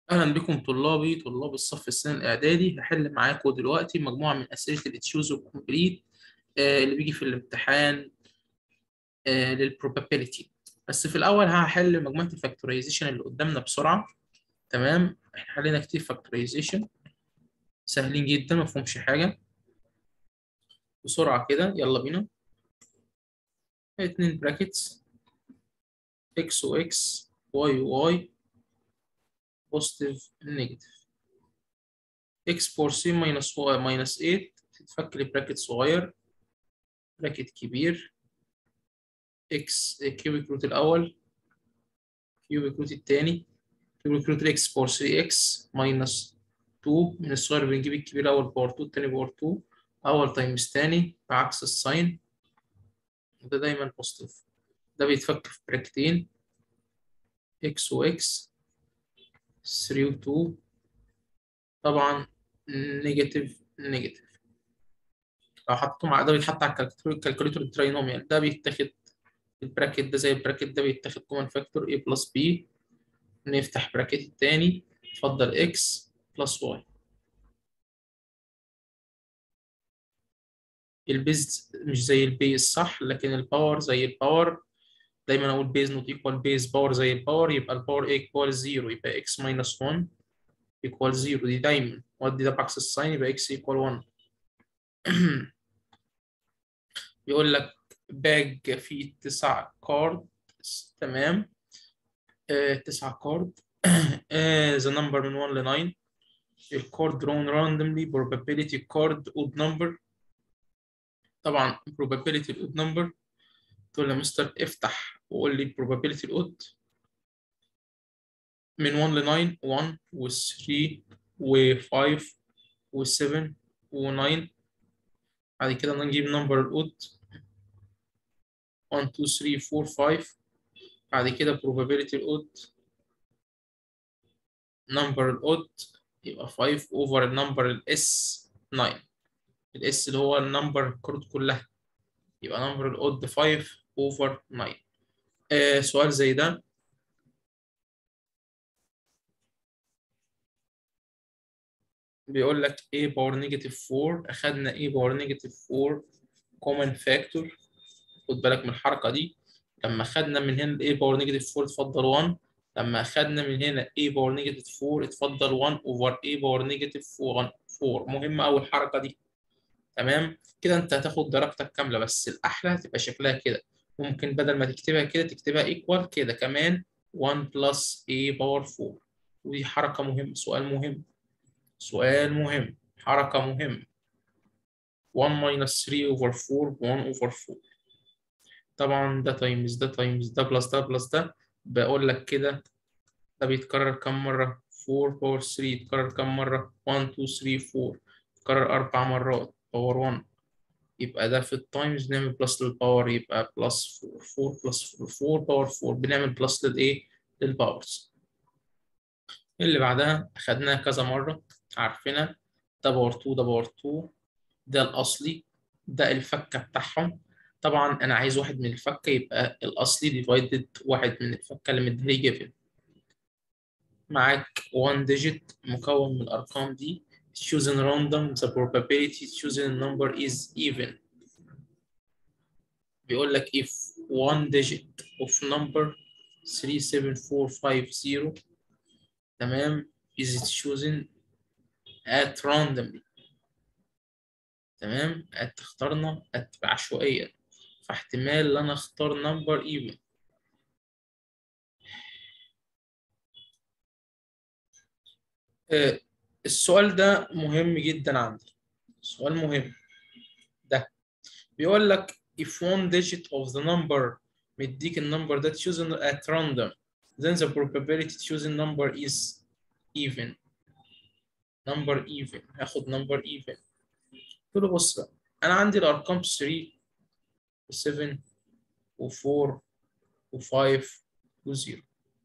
أهلا بكم طلابي طلاب الصف السنة الإعدادي هحل معاكم دلوقتي مجموعة من أسئلة التشوز والكومبليت اللي بيجي في الامتحان آه للبروبابيلتي بس في الأول هحل مجموعة الفاكتورايزيشن اللي قدامنا بسرعة تمام احنا حلينا كتير فاكتورايزيشن سهلين جدا مفهومش حاجة بسرعة كده يلا بينا اتنين براكتس x و x y و y بوزيتيف نيجاتيف x بور c ماينس y ماينس 8 تتفك لبراكت صغير براكت كبير x كيوبيك روت الأول كيوبيك روت التاني كيوبيك روت x بور 3x ماينس 2 من الصغير بنجيب الكبير الأول باور 2 التاني باور 2 أول تايمز تاني بعكس الساين وده دايما بوزيتيف ده بيتفك في براكتين x و x 3 و 2 طبعا نيجاتيف نيجاتيف لو حطيتهم على ده بيتحط على الكالكوليتور التراينوميال ده بيتاخد البراكت ده زي البراكت ده بيتاخد كومن فاكتور a بلس b نفتح براكت التاني اتفضل x بلس y البيز مش زي البيز صح لكن الباور زي الباور دايما اقول بيز نوت ايكوال بيز باور زي الباور يبقى الباور ايكوال 0 يبقى x ماينس 1 ايكوال 0 دي دايما ودي ده بعكس الساين يبقى x ايكوال 1 بيقول لك باج فيه تسع كارد تمام آه، تسع كارد ذا نمبر من 1 ل 9 الكارد drawn randomly probability card odd number طبعا probability الاود number تقول له مستر افتح وقول لي probability الاود من 1 ل 9 1 و 3 و 5 و 7 و 9 بعد كده نجيب نمبر الاود 1 2 3 4 5 بعد كده probability الاود نمبر الاود يبقى 5 اوفر النمبر الاس 9 الاس اللي هو النمبر الكروت كلها يبقى نمبر الاود 5 اوفر 9 آه سؤال زي ده بيقول لك a باور نيجاتيف 4 اخدنا a باور نيجاتيف 4 كومن فاكتور خد بالك من الحركه دي لما خدنا من هنا a باور نيجاتيف 4 اتفضل 1 لما اخدنا من هنا a باور نيجاتيف 4 اتفضل 1 اوفر a باور نيجاتيف 4 مهمه قوي الحركه دي تمام كده انت هتاخد درجتك كامله بس الاحلى هتبقى شكلها كده ممكن بدل ما تكتبها كده تكتبها ايكوال كده كمان 1 بلس a باور 4 ودي حركه مهمه سؤال مهم سؤال مهم حركه مهمه 1 minus 3 over 4 1 over 4 طبعا ده تايمز ده تايمز ده بلس ده بلس ده بقول لك كده ده بيتكرر كم مرة 4 باور 3 يتكرر كم مرة 1 2 3 4 يتكرر أربع مرات باور 1 يبقى ده في التايمز نعمل بلس للباور يبقى بلس 4 4 بلس 4 4 باور 4 بنعمل بلس للإيه للباورز اللي بعدها أخدناها كذا مرة عارفينها ده باور 2 ده باور 2 ده الأصلي ده الفكة بتاعهم طبعا أنا عايز واحد من الفكة يبقى الأصلي ديفايدد واحد من الفكة اللي مديهالي جيفن معاك 1 digit مكون من الأرقام دي choosing random the probability choosing number is even بيقول لك if one digit of number 37450 تمام is chosen at randomly تمام at اخترنا at عشوائيا فاحتمال ان انا اختار number even آه السؤال ده مهم جدا عندي سؤال مهم ده بيقول لك if one digit of the number مديك النمبر ده chosen at random then the probability choosing number is even number even هاخد number even قلت له بص بقى انا عندي الارقام 3 و7 و4 و5 و0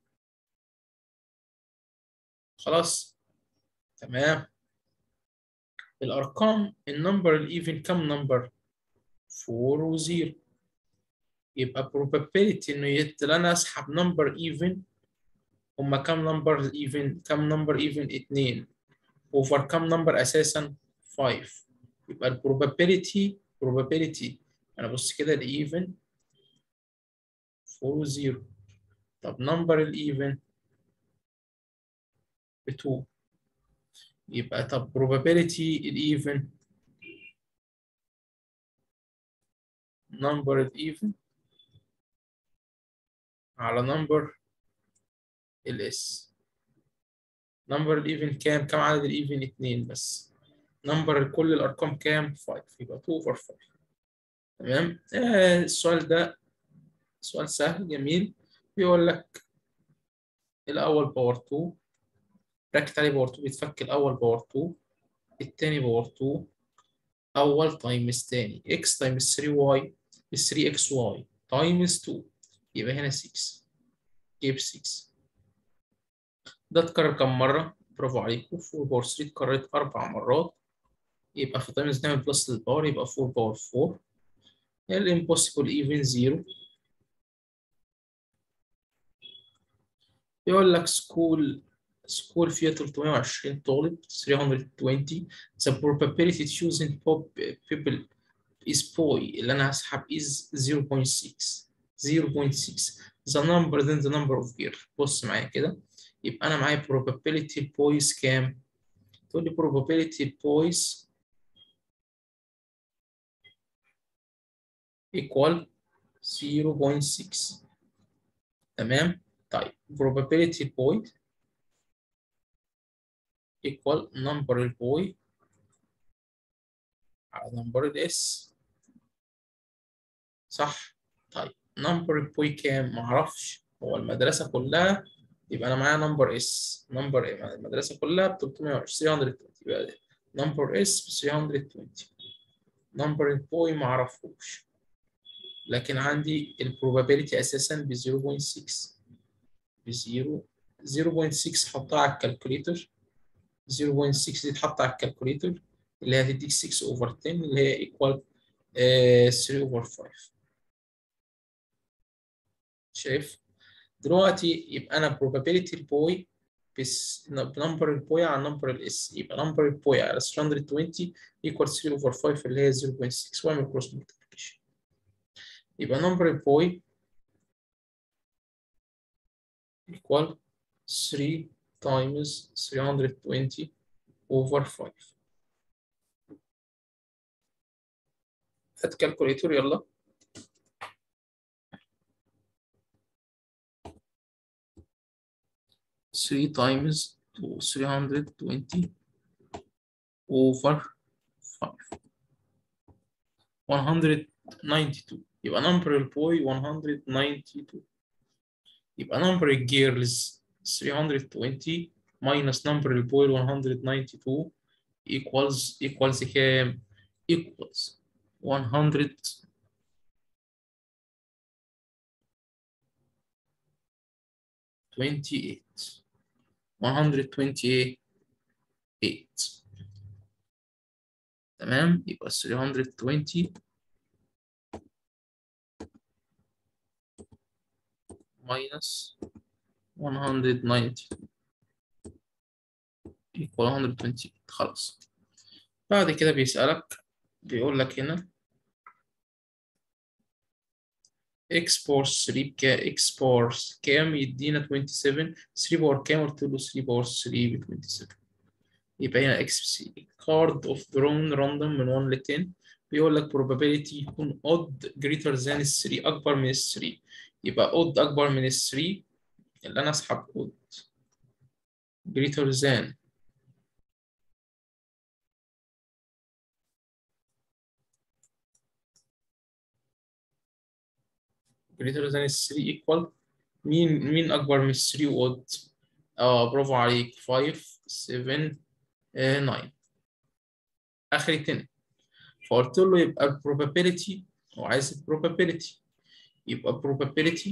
خلاص تمام الارقام النمبر الايفن كم نمبر 4 و0 يبقى probability انه يت... انا اسحب نمبر ايفن هما كام نمبر ايفن كام نمبر ايفن اتنين اوفر كام نمبر اساسا 5 يبقى البروبابيلتي probability انا بص كده الايفن 4 و 0 طب نمبر الايفن ب 2 يبقى طب probability الايفن نمبر الايفن على نمبر الاس نمبر الايفن كام كام عدد الايفن 2 بس نمبر كل الارقام كام 5 يبقى 2 over 5 تمام آه السؤال ده سؤال سهل جميل بيقول لك الاول باور 2 ركز عليه باور 2 بيتفك الاول باور 2 التاني باور 2 اول تايمز تاني x تايمز 3 y ب 3 x y تايمز 2 يبقى هنا 6 جيب 6 ده اتكرر كم مرة؟ برافو عليكم 4 باور 3 اتكررت أربع مرات يبقى في تايمز نعمل بلس للباور يبقى 4 باور 4 الامبوسيبل ايفن 0 يقول لك سكول سكول فيها 320 طالب 320 the probability choosing people is boy اللي انا هسحب is 0.6 0.6 the number then the number of year بص معايا كده يبقى انا معايا probability boys كام تقول لي probability boys equal 0.6 تمام طيب probability boy equal number البوي على number الاس صح طيب number البوي كام معرفش هو المدرسة كلها يبقى أنا معايا number اس number المدرسة كلها ب 320 320 يبقى number اس ب 320 number البوي معرفوش لكن عندي البروبابيلتي أساسا ب 0.6 ب 0 0.6 حطها على الكالكوليتر 0.6 دي تحط على الكالكوليتر اللي هي هتديك 6 اوفر 10 اللي هي ايكوال 3 اوفر 5 شايف دلوقتي يبقى انا probability البوي بس بنمبر البوي على نمبر الاس يبقى نمبر البوي على 320 ايكوال 3 اوفر 5 اللي هي 0.6 واعمل كروس ملتبليكيشن يبقى نمبر البوي equal 3 times 320 over 5 هات كالكوليتور يلا three times to 320 over 5 192 يبقى number البوي 192 يبقى number الجيرلز 320 minus number البويل 192 equals equals كام؟ equals 100 28 128 تمام يبقى 320 minus 190 equal 120 خلاص بعد كده بيسألك بيقول لك هنا x باور 3 بكام x باور كام يدينا 27 3 باور كام قلت له 3 باور 3 ب 27 يبقى هنا x سي card of drawn random من 1 ل 10 بيقول لك probability يكون odd greater than 3 أكبر من 3 يبقى odd أكبر من 3 اللي أنا أسحب odd greater than greater than 3 equal مين مين أكبر من 3 odd اه برافو عليك 5 7 9 آخر 10 فقلت له يبقى ال probability هو عايز ال probability يبقى probability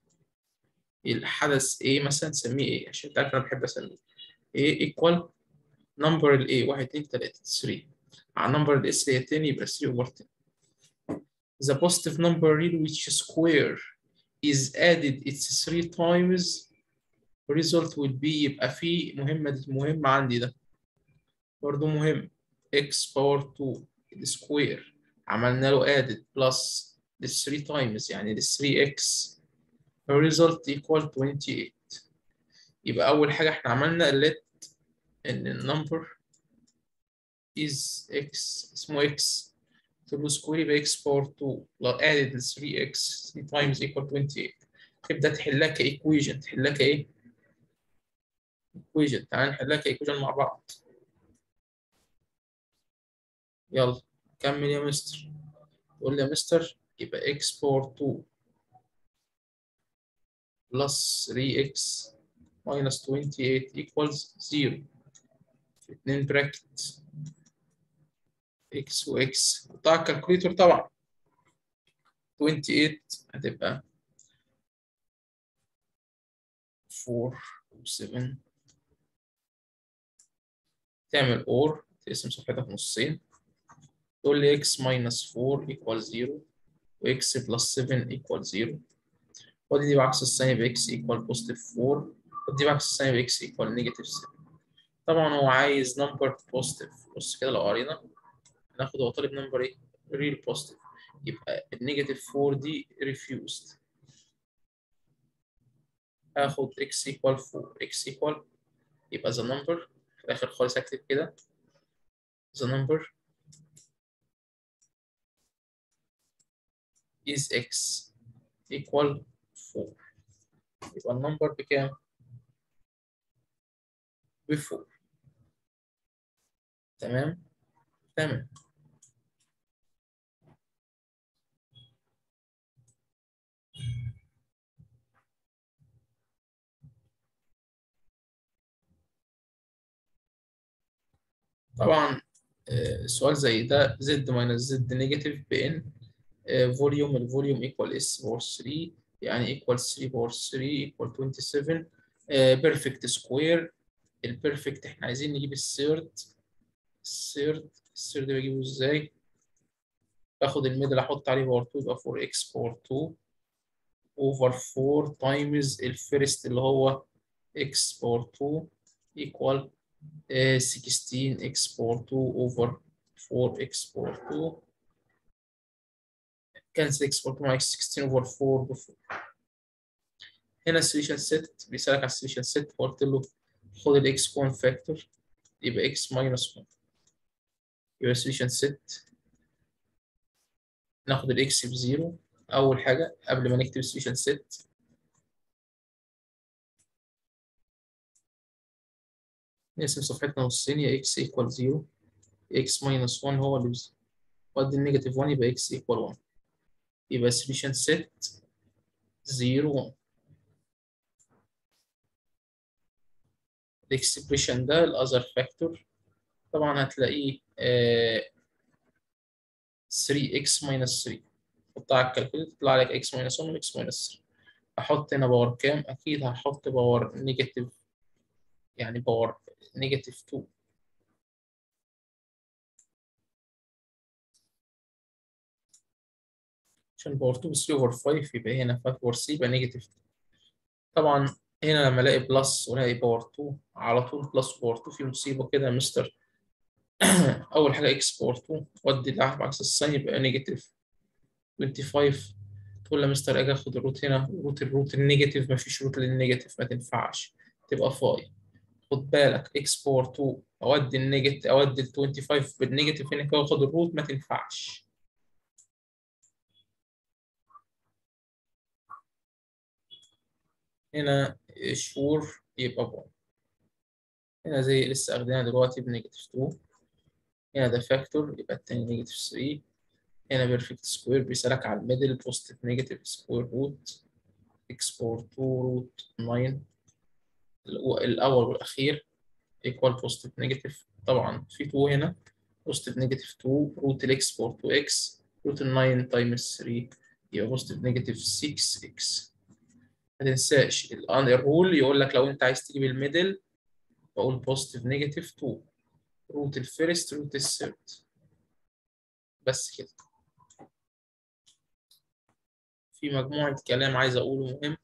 الحدث A مثلا نسميه ايه عشان تعرف انا بحب اسميه A equal number ال A 1 2 3 3 على number ال S هي 10 يبقى 3 over 10 the positive number real which square is added its 3 times result will be يبقى في مهمة دي مهمة عندي ده برضه مهم x باور 2 السكوير عملنا له added plus the 3 times يعني the 3x result equal 28 يبقى أول حاجة احنا عملنا let إن النمبر is x اسمه x تقول له سكوير يبقى x باور 2 لو added 3x 3 times equal 28 تبدأ تحلها كإيكويجن تحلها كإيه؟ إيكويجن تعال نحلها كإيكويجن مع بعض يلا كمل يا مستر تقول لي يا مستر يبقى x باور 2 plus 3x minus 28 equals 0 في اتنين براكت x و x قطع الكالكوليتر طبعا 28 هتبقى 4 و 7 تعمل اور تقسم صفحتك نصين تقول لي x minus 4 equals 0 و x plus 7 equals 0 ودي دي بعكس الساين يبقى x equal positive 4 ودي بعكس الساين يبقى x equal negative 7 طبعا هو عايز نمبر بوزيتيف بص كده لو قرينا هناخد هو طالب نمبر ايه؟ ريل بوزيتيف يبقى النيجاتيف 4 دي ريفيوزد هاخد x equal 4 x equal يبقى the number في الآخر خالص هكتب كده the number is x equal 4 يبقى النمبر بكام؟ ب 4 تمام؟ تمام طبعا سؤال زي ده زد ماينس زد نيجاتيف بان فوليوم الفوليوم ايكوال اس باور 3 يعني ايكوال 3 باور 3 ايكوال 27 بيرفكت سكوير البيرفكت احنا عايزين نجيب الثيرد الثيرد الثيرد بجيبه ازاي؟ باخد الميدل احط عليه باور 2 يبقى 4 اكس باور 2 اوفر 4 تايمز الفيرست اللي هو اكس باور 2 ايكوال 16 x باور 2 over 4 x باور 2 cancel x باور 2 مع x 16 over 4 ب 4 هنا السوليوشن سيت بيسألك على السوليوشن سيت فقلت له خد ال x كون فاكتور يبقى x minus 1 يبقى السوليوشن سيت ناخد ال x بزيرو أول حاجة قبل ما نكتب السوليوشن سيت نقسم صفحتنا نصين يا x equal 0 x minus 1 هو اللي بزيرو وأدي النيجاتيف 1 يبقى x equal 1 يبقى solution set 0 1 الاكسبريشن ده الأذر فاكتور طبعا هتلاقيه آه 3x minus 3 حطها على الكالكوليتر يطلع لك x minus 1 و x minus 3 أحط هنا باور كام؟ أكيد هحط باور نيجاتيف يعني باور نيجاتيف 2 عشان باور 2 ب 3 اوفر 5 يبقى هنا 5 اوفر 3 يبقى نيجاتيف 2 طبعا هنا لما الاقي بلس والاقي باور 2 على طول بلس باور 2 في مصيبه كده يا مستر اول حاجه اكس باور 2 ودي ده بعكس الساين يبقى نيجاتيف 25 تقول يا مستر اجي اخد الروت هنا روت الروت النيجاتيف مفيش روت للنيجاتيف ما تنفعش تبقى 5 خد بالك اكس باور 2 اودي النيجاتيف اودي ال 25 بالنيجاتيف هنا كده واخد الروت ما تنفعش هنا شور يبقى 1 هنا زي لسه اخدينها دلوقتي بنيجاتيف 2 هنا ده فاكتور يبقى التاني نيجاتيف 3 هنا بيرفكت سكوير بيسألك على الميدل بوزيتيف نيجاتيف سكوير روت اكس باور 2 روت 9 الأول والأخير ايكوال بوزيتيف نيجاتيف طبعا في 2 هنا بوزيتيف نيجاتيف 2 روت الاكس باور 2 اكس روت ال 9 تايمز 3 يبقى بوزيتيف نيجاتيف 6 اكس ما تنساش الرول يقول لك لو انت عايز تجيب الميدل بقول بوزيتيف نيجاتيف 2 روت الفيرست روت الثيرد بس كده في مجموعة كلام عايز أقوله مهم